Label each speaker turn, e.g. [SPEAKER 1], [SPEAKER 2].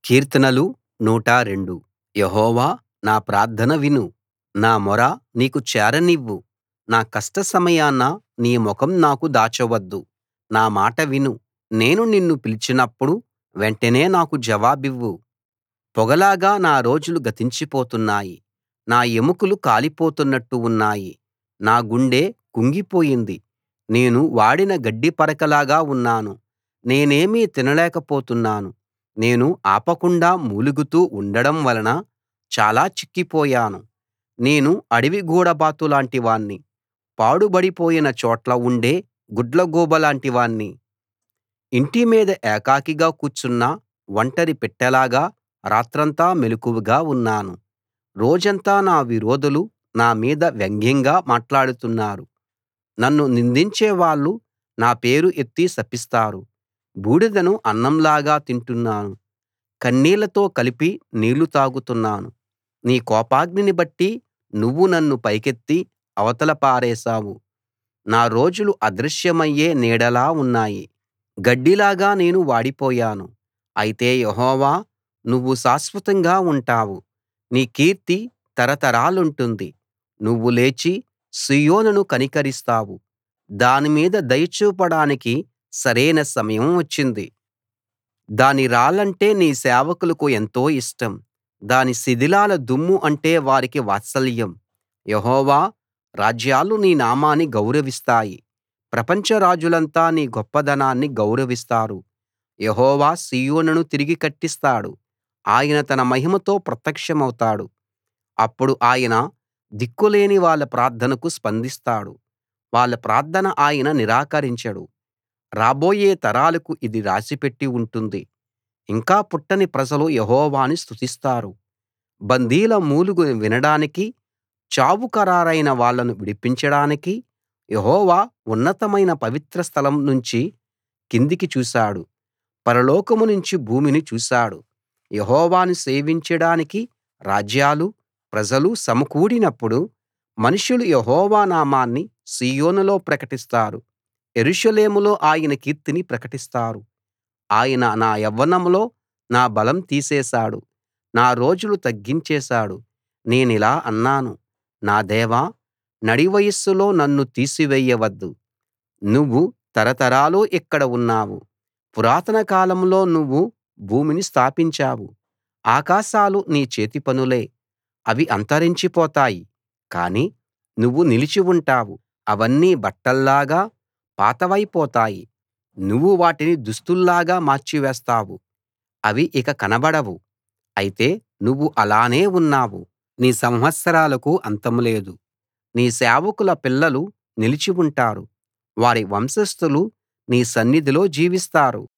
[SPEAKER 1] కీర్తనలు 102 యెహోవా నా ప్రార్థన విను నా మొర నీకు చేరనివ్వు నా కష్ట సమయాన నీ ముఖం నాకు దాచవద్దు నా మాట విను నేను నిన్ను పిలిచినప్పుడు వెంటనే నాకు జవాబివ్వు పొగలాగా నా రోజులు గతించిపోతున్నాయి నా ఎముకలు కాలిపోతున్నట్టు ఉన్నాయి నా గుండె కుంగిపోయింది నేను వాడిన గడ్డి పరకలాగా ఉన్నాను నేనేమీ తినలేకపోతున్నాను నేను ఆపకుండా మూలుగుతూ ఉండడం వలన చాలా చిక్కిపోయాను నేను అడవి గూడబాతులాంటి వాణ్ణి పాడుబడిపోయిన చోట్ల ఉండే గుడ్లగూబలాంటి వాణ్ణి ఇంటి మీద ఏకాకిగా కూర్చున్న ఒంటరి పిట్టలాగా రాత్రంతా మెలకువగా ఉన్నాను రోజంతా నా విరోధులు నా మీద వ్యంగ్యంగా మాట్లాడుతున్నారు నన్ను నిందించేవాళ్ళు నా పేరు ఎత్తి శపిస్తారు బూడిదను అన్నంలాగా తింటున్నాను కన్నీళ్లతో కలిపి నీళ్లు తాగుతున్నాను నీ కోపాగ్నిని బట్టి నువ్వు నన్ను పైకెత్తి అవతల పారేశావు నా రోజులు అదృశ్యమయ్యే నీడలా ఉన్నాయి గడ్డిలాగా నేను వాడిపోయాను అయితే యెహోవా నువ్వు శాశ్వతంగా ఉంటావు నీ కీర్తి తరతరాలుంటుంది నువ్వు లేచి సీయోనును కనికరిస్తావు దాని మీద దయ చూపడానికి సరైన సమయం వచ్చింది దాని రాళ్లంటే నీ సేవకులకు ఎంతో ఇష్టం దాని శిథిలాల దుమ్ము అంటే వారికి వాత్సల్యం యెహోవా రాజ్యాలు నీ నామాన్ని గౌరవిస్తాయి ప్రపంచ రాజులంతా నీ గొప్పదనాన్ని గౌరవిస్తారు యెహోవా సీయోనును తిరిగి కట్టిస్తాడు ఆయన తన మహిమతో ప్రత్యక్షమవుతాడు అప్పుడు ఆయన దిక్కులేని వాళ్ళ ప్రార్థనకు స్పందిస్తాడు వాళ్ళ ప్రార్థన ఆయన నిరాకరించడు రాబోయే తరాలకు ఇది రాసిపెట్టి ఉంటుంది ఇంకా పుట్టని ప్రజలు యెహోవాను స్తుతిస్తారు బందీల మూలుగు వినడానికి చావు ఖరారైన వాళ్ళను విడిపించడానికి యెహోవా ఉన్నతమైన పవిత్ర స్థలం నుంచి కిందికి చూశాడు పరలోకం నుంచి భూమిని చూశాడు యెహోవాను సేవించడానికి రాజ్యాలు ప్రజలు సమకూడినప్పుడు మనుషులు యెహోవా నామాన్ని సీయోనులో ప్రకటిస్తారు యెరూషలేములో ఆయన కీర్తిని ప్రకటిస్తారు ఆయన నా యవ్వనంలో నా బలం తీసేశాడు నా రోజులు తగ్గించేశాడు నేనిలా అన్నాను నా దేవా నడి వయస్సులో నన్ను తీసివేయవద్దు నువ్వు తరతరాలు ఇక్కడ ఉన్నావు పురాతన కాలంలో నువ్వు భూమిని స్థాపించావు ఆకాశాలు నీ చేతి పనులే అవి అంతరించిపోతాయి కానీ నువ్వు నిలిచి ఉంటావు అవన్నీ బట్టల్లాగా పాతవైపోతాయి నువ్వు వాటిని దుస్తుల్లాగా మార్చివేస్తావు అవి ఇక కనబడవు అయితే నువ్వు అలానే ఉన్నావు నీ సంవత్సరాలకు అంతం లేదు నీ సేవకుల పిల్లలు నిలిచి ఉంటారు వారి వంశస్థులు నీ సన్నిధిలో జీవిస్తారు